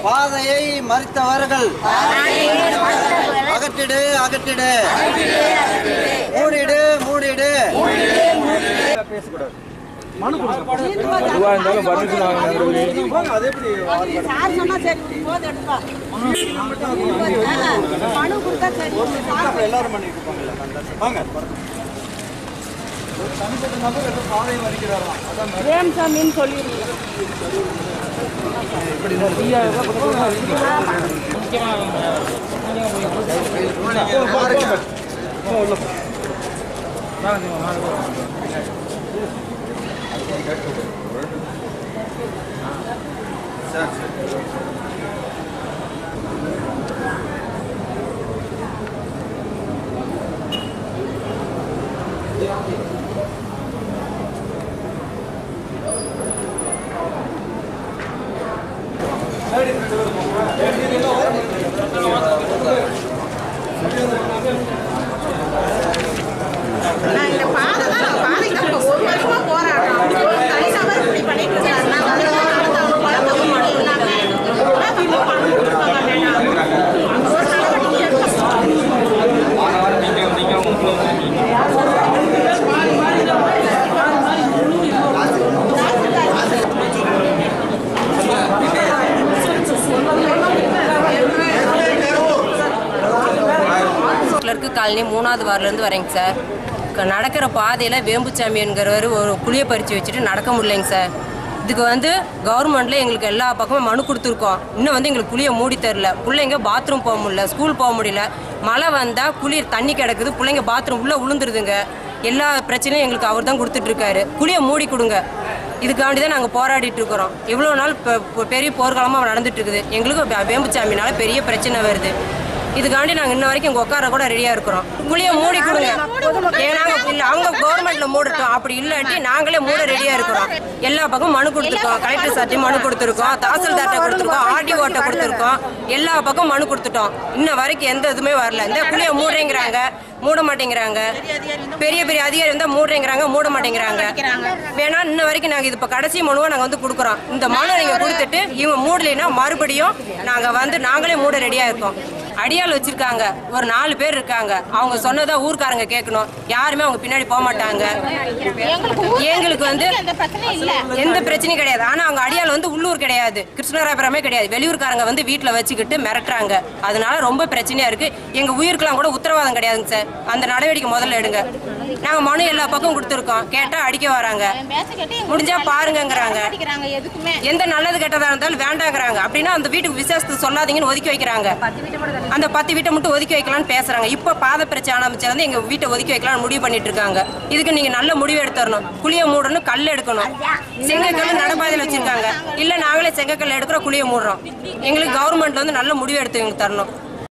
பாதையை மறித்தவர்கள் அகற்றிடு அகற்றிடு மூடிடு மூடிடு எதுவாக இருந்தாலும் பர்மிஷன் வாங்கினாங்க சார் சொன்னா சரி போது எடுப்பா மனு கொடுத்தா சரி சார் எல்லாரும் பண்ணிட்டு இருப்பாங்கல்ல வாங்க ஒரு தனிப்பட்ட நபர் ஏதோ பாதையை மறிக்கிறாராம் அதான் ரேம்சாமின்னு சொல்லிருக்கீங்க நான் இந்த பாதை தான் நான் பாதைக்கு தான் இப்போ ஒரு வருஷமா போராடுறோம் ஒரு தனிநபர் இப்படி பண்ணிட்டு இருக்காரு நாங்க அதை வந்து அவங்க குழப்பம் பண்ணிடலாமே குழப்பம் பண்ணி கொடுப்பாங்க வேண்டாம் ஒரு நடவடிக்கை எடுக்க கிளர்க்கு காலனி மூணாவது வார்டிலேருந்து வரேங்க சார் க- நடக்கிற பாதையில் வேம்புச்சாமி என்கிறவர் ஒரு புளியை பறித்து வச்சுட்டு நடக்க முடியலைங்க சார் இதுக்கு வந்து கவர்மெண்ட்டில் எங்களுக்கு எல்லா பக்கமும் மனு கொடுத்துருக்கோம் இன்னும் வந்து எங்களுக்கு புளியை மூடி தரல பிள்ளைங்க பாத்ரூம் போக முடியல ஸ்கூல் போக முடியல மழை வந்தால் குளிர் தண்ணி கிடக்குது பிள்ளைங்க பாத்ரூம் உள்ளே விழுந்துருதுங்க எல்லா பிரச்சனையும் எங்களுக்கு அவர் தான் கொடுத்துட்ருக்காரு குழியை மூடி கொடுங்க இதுக்காண்டி தான் நாங்கள் போராடிட்டு இருக்கிறோம் இவ்வளோ நாள் பெ- பெ- பெரிய போர்க்காலமாக நடந்துட்டு இருக்குது எங்களுக்கு வே- வேம்புச்சாமினால பெரிய பிரச்சனை வருது இதுக்காண்டி நாங்கள் இன்ன வரைக்கும் இங்கே உட்கார கூட ரெடியாக இருக்கிறோம் குழியை மூடி கொடுங்க ஏன்னா இல்லை அவங்க கவர்மெண்ட்டில் மூடட்டும் அப்படி இல்லாட்டி நாங்களே மூட ரெடியாக இருக்கிறோம் எல்லா பக்கம் மனு கொடுத்துருக்கோம் கலெக்டர் சார்ட்டி மனு கொடுத்துருக்கோம் தாசில்தார்ட்ட கொடுத்துருக்கோம் ஆர்டிஓட்ட கொடுத்துருக்கோம் எல்லா பக்கம் மனு கொடுத்துட்டோம் இன்ன வரைக்கும் எந்த இதுவுமே வரல இந்த குழியை மூடுறேங்கிறாங்க மூட மாட்டேங்கிறாங்க பெரிய பெரிய அதிகாரி இருந்தால் மூடுறேங்கிறாங்க மூட மாட்டேங்கிறாங்க வேணா இன்ன வரைக்கும் நாங்கள் இது இப்போ கடைசி மனுவை நாங்கள் வந்து கொடுக்குறோம் இந்த மனு நீங்கள் கொடுத்துட்டு இவங்க மூடலைன்னா மறுபடியும் நாங்கள் வந்து நாங்களே மூட ரெடியாக இருக்கோம் அடியாள் வச்சிருக்காங்க ஒரு நாலு பேர் இருக்காங்க அவங்க சொன்னதா ஊர்க்காரங்க கேட்கணும் யாருமே அவங்க பின்னாடி போக மாட்டாங்க எங்களுக்கு வந்து எந்த பிரச்சனையும் இல்ல எந்த பிரச்சனையும் கிடையாது ஆனா அவங்க அடியாள் வந்து உள்ளூர் கிடையாது கிருஷ்ணராபுரமே கிடையாது வெளியூர்காரங்க வந்து வீட்டுல வச்சுக்கிட்டு மிரட்டுறாங்க அதனால ரொம்ப பிரச்சனையா இருக்கு எங்க உயிருக்கெல்லாம் கூட உத்தரவாதம் கிடையாதுங்க சார் அந்த நடவடிக்கை முதல்ல எடுங்க நாங்க மனு எல்லா பக்கம் கொடுத்துருக்கோம் கேட்டா அடிக்க வராங்க பேச கேட்டு முடிஞ்சா பாருங்கங்கிறாங்க அடிக்கிறாங்க எதுக்குமே எந்த நல்லது கெட்டதா இருந்தாலும் வேண்டாங்கிறாங்க அப்படின்னா அந்த வீட்டுக்கு விசேஷத்துக்கு சொல்லாதீங்கன்னு ஒதுக்கி வைக்கிறாங்க அந்த பத்து வீட்டை மட்டும் ஒதுக்கி வைக்கலாம்னு பேசுறாங்க இப்ப பாத பிரச்சனை ஆரம்பிச்சதுல இருந்து எங்க வீட்டை ஒதுக்கி வைக்கலாம்னு முடிவு பண்ணிட்டு இருக்காங்க இதுக்கு நீங்க நல்ல முடிவு எடுத்துறணும் குழிய மூடணும் கல் எடுக்கணும் செங்கக்கல் நடைபாதையில் வச்சிருக்காங்க இல்ல நாங்களே செங்கக்கல் எடுக்கிறோம் குழிய மூடுறோம் எங்களுக்கு கவர்மெண்ட்ல வந்து நல்ல முடிவு எடுத்து எங்களுக்கு தரணும்